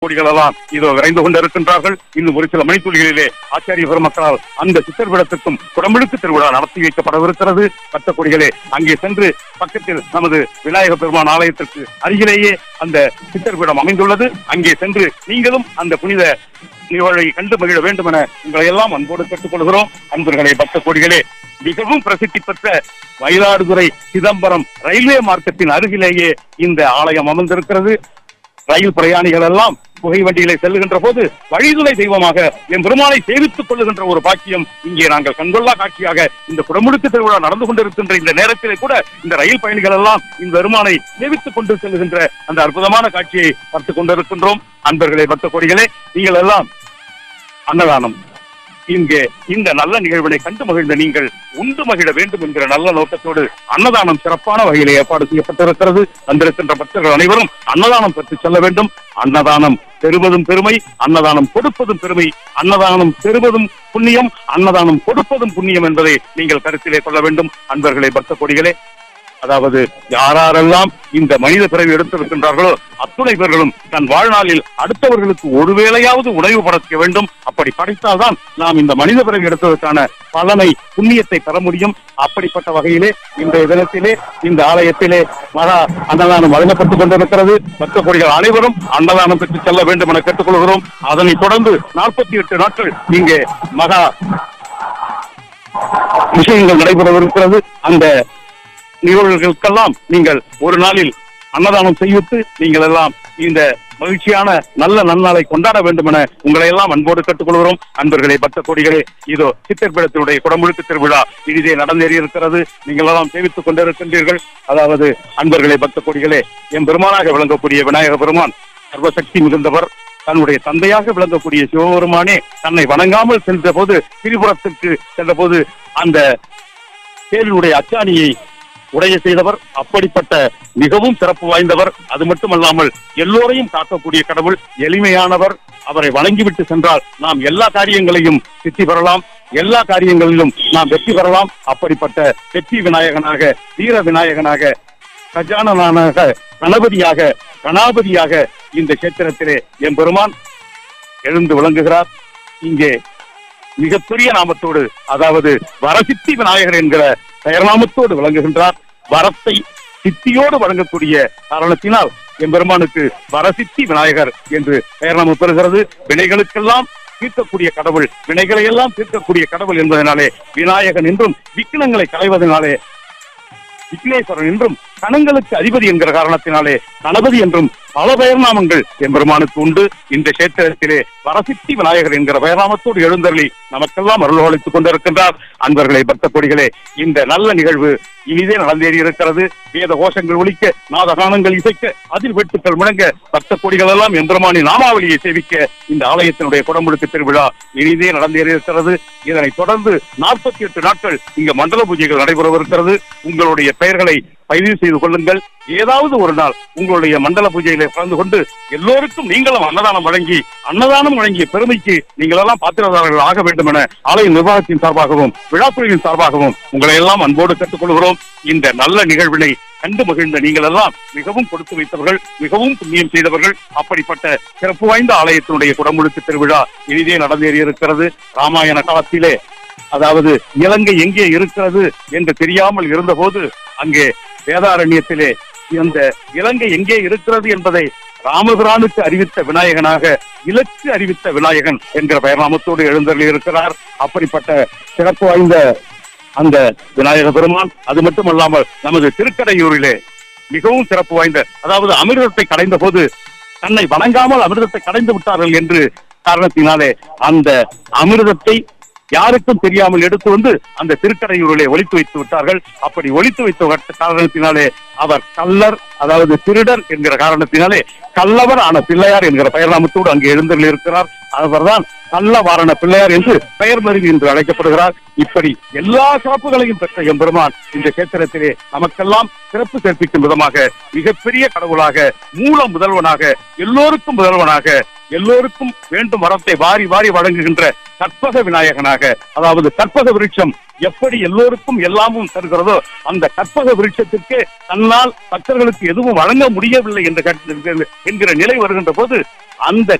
கோடிகள் எல்லாம் இதோ விரைந்து கொண்டிருக்கின்றார்கள் இன்னும் ஒரு சில மணித்துளிகளிலே ஆச்சாரிய பெருமக்களால் அந்த சித்தர்பிடத்துக்கும் குடமுழுக்கு திருவிழா நடத்தி வைக்கப்படவிருக்கிறது பத்த கொடிகளே அங்கே சென்று பக்கத்தில் நமது விநாயக பெருமான் ஆலயத்திற்கு அருகிலேயே அந்த சித்தர்பீடம் அமைந்துள்ளது அங்கே சென்று நீங்களும் அந்த புனித நிகழ்வை கண்டு மகிழ வேண்டும் என உங்களை எல்லாம் அன்போடு கேட்டுக்கொள்கிறோம் அன்பர்களே பக்த கோடிகளே மிகவும் பிரசித்தி பெற்ற மயிலாடுதுறை சிதம்பரம் ரயில்வே மார்க்கத்தின் அருகிலேயே இந்த ஆலயம் அமர்ந்திருக்கிறது ரயில் பிரயாணிகள் எல்லாம் புகை வண்டியிலே செல்லுகின்ற போது வழிதுணை தெய்வமாக என் பெருமானை சேவித்துக் கொள்ளுகின்ற ஒரு பாக்கியம் இங்கே நாங்கள் கண்கொள்ளா காட்சியாக இந்த குடமுழுக்கு திருவிழா நடந்து கொண்டிருக்கின்ற இந்த நேரத்திலே கூட இந்த ரயில் பயணிகள் எல்லாம் இந்த பெருமானை சேவித்துக் கொண்டு செல்லுகின்ற அந்த அற்புதமான காட்சியை பார்த்துக் கொண்டிருக்கின்றோம் அன்பர்களே பக்த கோடிகளே நீங்கள் எல்லாம் அன்னதானம் இங்கே இந்த நல்ல நிகழ்வினை கண்டு மகிழ்ந்த நீங்கள் உண்டு மகிழ வேண்டும் என்கிற நல்ல நோக்கத்தோடு அன்னதானம் சிறப்பான வகையில் ஏற்பாடு செய்யப்பட்டிருக்கிறது வந்திருக்கின்ற பக்தர்கள் அனைவரும் அன்னதானம் பெற்று செல்ல வேண்டும் அன்னதானம் பெறுவதும் பெருமை அன்னதானம் கொடுப்பதும் பெருமை அன்னதானம் பெறுவதும் புண்ணியம் அன்னதானம் கொடுப்பதும் புண்ணியம் என்பதை நீங்கள் கருத்திலே கொள்ள வேண்டும் அன்பர்களே பக்த கொடிகளே அதாவது யாரெல்லாம் இந்த மனித பிறவி எடுத்திருக்கின்றார்களோ அத்துணை பேர்களும் தன் வாழ்நாளில் அடுத்தவர்களுக்கு ஒருவேளையாவது உணவு படைக்க வேண்டும் அப்படி படைத்தால்தான் நாம் இந்த மனித பிறவி எடுத்ததற்கான பலனை புண்ணியத்தை பெற முடியும் அப்படிப்பட்ட வகையிலே இன்றைய தினத்திலே இந்த ஆலயத்திலே மகா அன்னதானம் வழங்கப்பட்டுக் கொண்டிருக்கிறது பக்த கோடிகள் அனைவரும் அன்னதானம் பெற்று செல்ல வேண்டும் என கேட்டுக்கொள்கிறோம் அதனைத் தொடர்ந்து நாற்பத்தி எட்டு நாட்கள் இங்கே மகா விஷயங்கள் நடைபெறவிருக்கிறது அந்த நிகழ்வுகளுக்கெல்லாம் நீங்கள் ஒரு நாளில் அன்னதானம் செய்வித்து நீங்கள் எல்லாம் இந்த மகிழ்ச்சியான நல்ல நன்னாளை கொண்டாட வேண்டும் என உங்களை எல்லாம் அன்போடு கேட்டுக்கொள்கிறோம் அன்பர்களே பக்த கோடிகளே இதோ சித்தர்பீடத்தினுடைய குடமுழுக்கு திருவிழா இனிதே நடந்தேறி இருக்கிறது நீங்கள் எல்லாம் சேவித்துக் கொண்டிருக்கின்றீர்கள் அதாவது அன்பர்களே பக்த கோடிகளே என் பெருமானாக விளங்கக்கூடிய விநாயக பெருமான் சர்வசக்தி மிகுந்தவர் தன்னுடைய தந்தையாக விளங்கக்கூடிய சிவபெருமானே தன்னை வணங்காமல் சென்ற போது திரிபுரத்திற்கு சென்ற போது அந்த தேரினுடைய அச்சாணியை உடைய செய்தவர் அப்படிப்பட்ட மிகவும் சிறப்பு வாய்ந்தவர் அது மட்டுமல்லாமல் எல்லோரையும் காக்கக்கூடிய கடவுள் எளிமையானவர் அவரை வணங்கிவிட்டு சென்றால் நாம் எல்லா காரியங்களையும் சித்தி பெறலாம் எல்லா காரியங்களிலும் நாம் வெற்றி பெறலாம் அப்படிப்பட்ட வெற்றி விநாயகனாக வீர விநாயகனாக கஜானனாக கணபதியாக கணாபதியாக இந்த கஷேத்திரத்திலே என் பெருமான் எழுந்து விளங்குகிறார் இங்கே மிகப்பெரிய நாமத்தோடு அதாவது வரசித்தி விநாயகர் என்கிற பெயர் நாமத்தோடு விளங்குகின்றார் வரத்தை சித்தியோடு வழங்கக்கூடிய காரணத்தினால் எம்பெருமானுக்கு வரசித்தி விநாயகர் என்று பெயர் நாமம் பெறுகிறது வினைகளுக்கெல்லாம் தீர்க்கக்கூடிய கடவுள் வினைகளை எல்லாம் தீர்க்கக்கூடிய கடவுள் என்பதனாலே விநாயகன் என்றும் விக்னங்களை களைவதனாலே விக்னேஸ்வரன் என்றும் கணங்களுக்கு அதிபதி என்கிற காரணத்தினாலே கணபதி என்றும் பல பெயர்நாமங்கள் எம்பெருமானுக்கு உண்டு இந்த கஷேத்திரத்திலே வரசித்தி விநாயகர் என்கிற பெயர்நாமத்தோடு எழுந்தருளி நமக்கெல்லாம் அருள்வளித்துக் கொண்டிருக்கின்றார் அன்பர்களே பக்த கொடிகளே இந்த நல்ல நிகழ்வு இனிதே நடந்தேறி இருக்கிறது வேத கோஷங்கள் ஒலிக்க நாதகானங்கள் இசைக்க அதில் வெட்டுக்கள் முழங்க பக்த கொடிகள் எல்லாம் எம்பெருமானின் நாமாவளியை சேவிக்க இந்த ஆலயத்தினுடைய குடமுழுக்கு திருவிழா இனிதே நடந்தேறி இருக்கிறது இதனைத் தொடர்ந்து நாற்பத்தி எட்டு நாட்கள் இங்கு மண்டல பூஜைகள் நடைபெறவிருக்கிறது உங்களுடைய பெயர்களை பதிவு செய்து கொள்ளுங்கள் ஏதாவது ஒரு நாள் உங்களுடைய மண்டல பூஜையில கலந்து கொண்டு எல்லோருக்கும் நீங்களும் அன்னதானம் வழங்கி அன்னதானம் வழங்கிய பெருமைக்கு நீங்கள் எல்லாம் பாத்திரதாரர்கள் ஆக வேண்டும் என ஆலய நிர்வாகத்தின் சார்பாகவும் விழாக்குழுவின் சார்பாகவும் உங்களை எல்லாம் அன்போடு கேட்டுக்கொள்கிறோம் இந்த நல்ல நிகழ்வினை கண்டு மகிழ்ந்த நீங்கள் எல்லாம் மிகவும் கொடுத்து வைத்தவர்கள் மிகவும் புண்ணியம் செய்தவர்கள் அப்படிப்பட்ட சிறப்பு வாய்ந்த ஆலயத்தினுடைய குடமுழுக்கு திருவிழா இனிதே நடந்தேறி இருக்கிறது ராமாயண காலத்திலே அதாவது இலங்கை எங்கே இருக்கிறது என்று தெரியாமல் இருந்தபோது அங்கே வேதாரண்யத்திலே இந்த இலங்கை எங்கே இருக்கிறது என்பதை ராமபிரானுக்கு அறிவித்த விநாயகனாக இலக்கு அறிவித்த விநாயகன் என்கிற பெயர்நாமத்தோடு எழுந்தருளி இருக்கிறார் அப்படிப்பட்ட சிறப்பு வாய்ந்த அந்த விநாயக பெருமான் அது மட்டுமல்லாமல் நமது திருக்கடையூரிலே மிகவும் சிறப்பு வாய்ந்த அதாவது அமிர்தத்தை கடைந்த போது தன்னை வணங்காமல் அமிர்தத்தை கடைந்து விட்டார்கள் என்று காரணத்தினாலே அந்த அமிர்தத்தை யாருக்கும் தெரியாமல் எடுத்து வந்து அந்த திருக்கடையூரிலே ஒழித்து வைத்து விட்டார்கள் அப்படி ஒழித்து வைத்த காரணத்தினாலே அவர் கல்லர் அதாவது திருடர் என்கிற காரணத்தினாலே கல்லவர் ஆன பிள்ளையார் என்கிற பெயர்நாமத்தோடு அங்கே எழுந்தருள் இருக்கிறார் அவர்தான் நல்ல வாரண பிள்ளையார் என்று பெயர் மருவி என்று அழைக்கப்படுகிறார் இப்படி எல்லா சிறப்புகளையும் பெற்ற எம்பெருமான் இந்த கேத்திரத்திலே நமக்கெல்லாம் சிறப்பு சேர்ப்பிக்கும் விதமாக மிகப்பெரிய கடவுளாக மூல முதல்வனாக எல்லோருக்கும் முதல்வனாக எல்லோருக்கும் வேண்டும் வரத்தை வாரி வாரி வழங்குகின்ற கற்பக விநாயகனாக அதாவது கற்பக விருட்சம் எப்படி எல்லோருக்கும் எல்லாமும் தருகிறதோ அந்த கற்பக விருட்சத்திற்கு தன்னால் பக்தர்களுக்கு எதுவும் வழங்க முடியவில்லை என்ற கருத்து என்கிற நிலை வருகின்ற போது அந்த